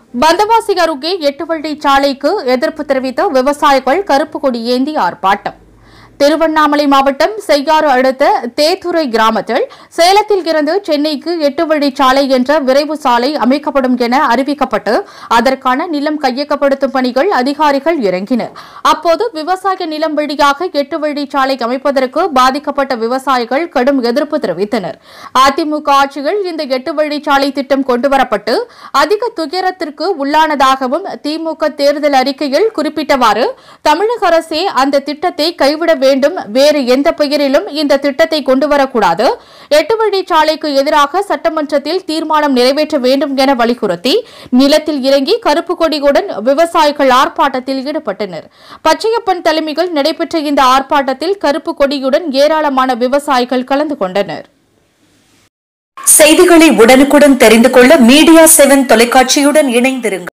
பந்தவாசி அருகே எட்டு வழி சாலைக்கு எதிர்ப்பு தெரிவித்த விவசாயிகள் கருப்பு கொடி ஏந்தி ஆர்ப்பாட்டம் திருவண்ணாமலை மாவட்டம் செய்யாறு அடுத்த தேத்துறை கிராமத்தில் சேலத்தில் இருந்து சென்னைக்கு எட்டு வழி சாலை என்ற விரைவு சாலை அமைக்கப்படும் என அறிவிக்கப்பட்டு அதற்கான நிலம் கையகப்படுத்தும் பணிகள் அதிகாரிகள் இறங்கினர் அப்போது விவசாய நிலம் வழியாக எட்டு வழி சாலை அமைப்பதற்கு பாதிக்கப்பட்ட விவசாயிகள் கடும் எதிர்ப்பு தெரிவித்தனர் அதிமுக ஆட்சியில் இந்த எட்டு வழி சாலை திட்டம் கொண்டுவரப்பட்டு அதிக துயரத்திற்கு உள்ளானதாகவும் திமுக தேர்தல் அறிக்கையில் குறிப்பிட்டவாறு தமிழக அரசே அந்த திட்டத்தை கைவிட வேண்டும் வேறு எந்த பெயரிலும் இந்த திட்டத்தை கொண்டுவரக்கூடாது எட்டு வழி சாலைக்கு எதிராக சட்டமன்றத்தில் தீர்மானம் நிறைவேற்ற வேண்டும் என வலியுறுத்தி நிலத்தில் இறங்கி கருப்பு கொடியுடன் விவசாயிகள் ஆர்ப்பாட்டத்தில் ஈடுபட்டனர் பச்சையப்பன் தலைமையில் நடைபெற்ற இந்த ஆர்ப்பாட்டத்தில் கருப்பு கொடியுடன் ஏராளமான விவசாயிகள் கலந்து கொண்டனர் செய்திகளை உடனுக்குடன் தெரிந்து கொள்ள மீடியா செவன் தொலைக்காட்சியுடன் இணைந்திருங்கள்